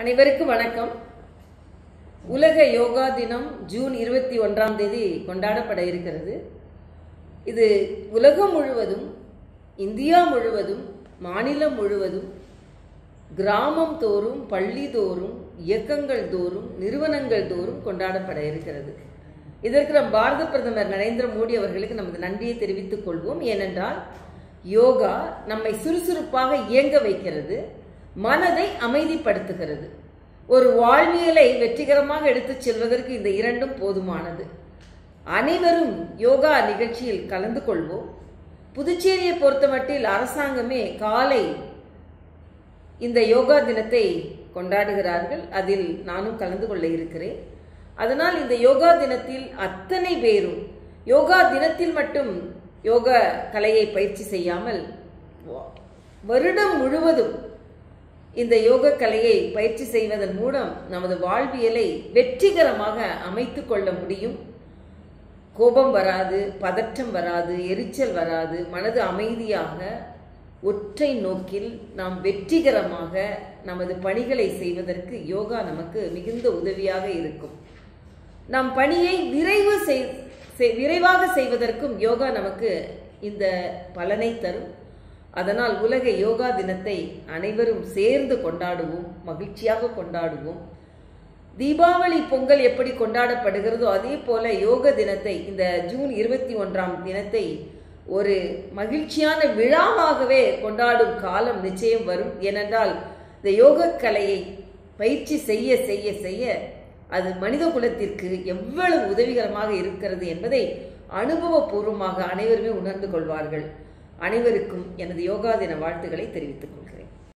அனைவருக்கும் வணக்கம் உலக யோகா தினம் ஜூன் இருபத்தி ஒன்றாம் தேதி கொண்டாடப்பட இருக்கிறது இது உலகம் முழுவதும் இந்தியா முழுவதும் மாநிலம் முழுவதும் கிராமம் தோறும் பள்ளி தோறும் இயக்கங்கள் தோறும் நிறுவனங்கள் தோறும் கொண்டாடப்பட இருக்கிறது இதற்கு நம் பாரத பிரதமர் நரேந்திர மோடி அவர்களுக்கு நமது நன்றியை தெரிவித்துக் கொள்வோம் ஏனென்றால் யோகா நம்மை சுறுசுறுப்பாக இயங்க வைக்கிறது மனதை அமைதிப்படுத்துகிறது ஒரு வாழ்வியலை வெற்றிகரமாக எடுத்துச் செல்வதற்கு இந்த இரண்டும் போதுமானது அனைவரும் யோகா நிகழ்ச்சியில் கலந்து கொள்வோம் புதுச்சேரியை பொறுத்தமட்டில் அரசாங்கமே காலை இந்த யோகா தினத்தை கொண்டாடுகிறார்கள் அதில் நானும் கலந்து கொள்ள இருக்கிறேன் அதனால் இந்த யோகா தினத்தில் அத்தனை பேரும் யோகா தினத்தில் மட்டும் யோகா கலையை பயிற்சி செய்யாமல் வருடம் முழுவதும் இந்த யோக கலையை பயிற்சி செய்வதன் மூலம் நமது வாழ்வியலை வெற்றிகரமாக அமைத்து கொள்ள முடியும் கோபம் வராது பதற்றம் வராது எரிச்சல் வராது மனது அமைதியாக ஒற்றை நோக்கில் நாம் வெற்றிகரமாக நமது பணிகளை செய்வதற்கு யோகா நமக்கு மிகுந்த உதவியாக இருக்கும் நம் பணியை விரைவு செய் விரைவாக செய்வதற்கும் யோகா நமக்கு இந்த பலனை தரும் அதனால் உலக யோகா தினத்தை அனைவரும் சேர்ந்து கொண்டாடுவோம் மகிழ்ச்சியாக கொண்டாடுவோம் தீபாவளி பொங்கல் எப்படி கொண்டாடப்படுகிறதோ அதே போல யோக தினத்தை இந்த ஜூன் இருபத்தி ஒன்றாம் தினத்தை ஒரு மகிழ்ச்சியான விழாவாகவே கொண்டாடும் காலம் நிச்சயம் வரும் ஏனென்றால் இந்த யோக கலையை பயிற்சி செய்ய செய்ய செய்ய அது மனித குலத்திற்கு எவ்வளவு உதவிகரமாக இருக்கிறது என்பதை அனுபவபூர்வமாக அனைவருமே உணர்ந்து கொள்வார்கள் அனைவருக்கும் எனது யோகா தின வாழ்த்துக்களை தெரிவித்துக் கொள்கிறேன்